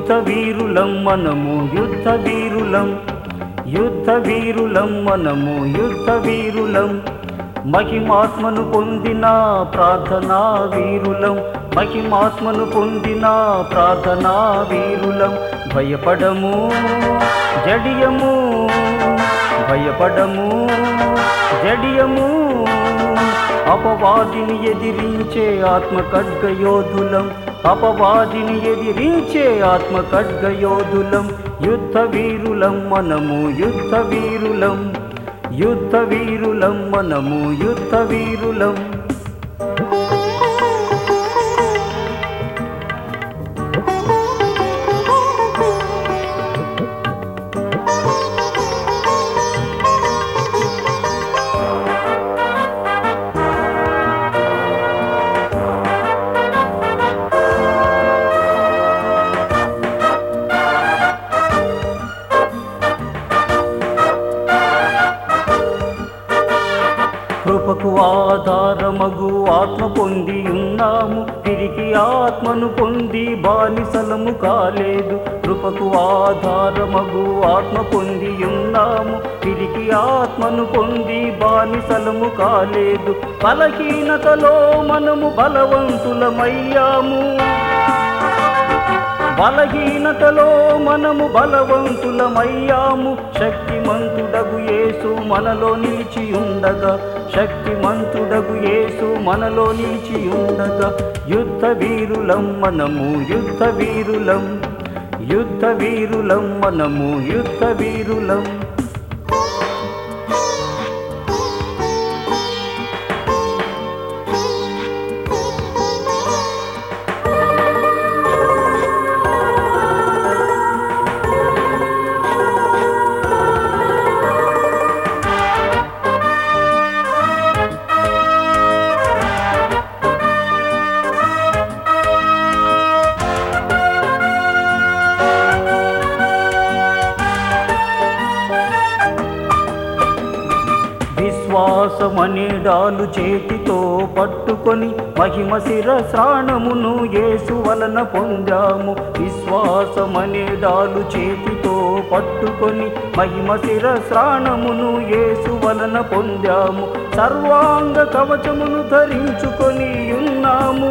యుద్ధ వీరులం మనము యుద్ధ వీరులం యుద్ధ వీరులం మనము యుద్ధ వీరులం మహిమాత్మను పొందిన ప్రార్థనా వీరులం మహిమాత్మను పొందిన ప్రార్థనా వీరులం భయపడము జడియము భయపడము జడియము అపవాదిని ఎదిరించే ఆత్మ ఖడ్గయోధులం అపవాదిని ఎదిరించే ఆత్మ ఖడ్గయోధులం యుద్ధ వీరులం మనము యుద్ధ వీరులం యుద్ధ వీరులం మనము యుద్ధ వీరులం కృపకు ఆధారమగు ఆత్మ పొంది ఉన్నాము తిరిగి ఆత్మను పొంది బానిసలము కాలేదు కృపకు ఆధారమగు ఆత్మ పొంది ఉన్నాము తిరిగి ఆత్మను పొంది బానిసలము కాలేదు బలహీనతలో మనము బలవంతులమయ్యాము బలహీనతలో మనము బలవంతులమయ్యాము శక్తిమంతుడగు యేసు మనలో నిలిచి ఉండగా శక్తిమంతుడగు యేసు మనలో నిలిచి ఉండగా యుద్ధ వీరులం మనము యుద్ధ వీరులం యుద్ధ వీరులం మనము యుద్ధ వీరులం విశ్వాసమనే డాలు చేతితో పట్టుకొని మహిమ శిరస్రాణమును యేసు వలన పొందాము విశ్వాసమనే డాలు చేతితో పట్టుకొని మహిమ శిరస్రాణమును యేసు వలన పొందాము సర్వాంగ కవచమును ధరించుకొని ఉన్నాము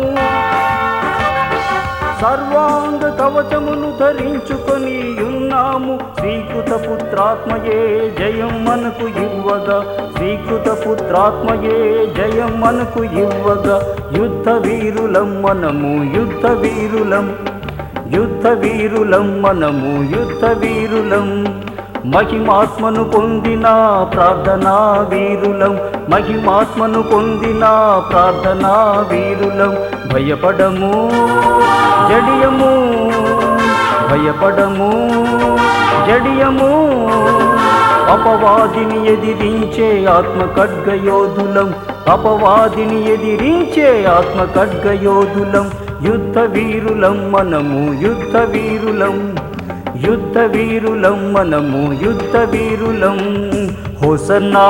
సర్వాంగ కవచమును ధరించుకొని ఉన్నాము శ్రీకృత పుత్రాత్మయే జయం మనకు ఇవ్వగా శ్రీకృత పుత్రాత్మయే జయం మనకు ఇవ్వగా యుద్ధ వీరులం మనము యుద్ధ వీరులం యుద్ధ వీరులం మనము యుద్ధ వీరులం మహిమాత్మను పొందిన ప్రార్థనా వీరులం మహిమాత్మను పొందిన ప్రార్థనా వీరులం భయపడము జడియము భయపడము జడియము అపవాదిని ఎదిరించే ఆత్మ ఖడ్గయోధులం అపవాదిని ఎదిరించే ఆత్మ ఖడ్గయోధులం యుద్ధ వీరులం మనము యుద్ధ వీరులం యుద్ధ వీరులం మనము యుద్ధ వీరులం హోసన్నా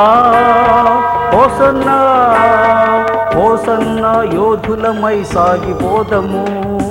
హోసన్నా హోసన్నా యోధులమై సాగిపోదము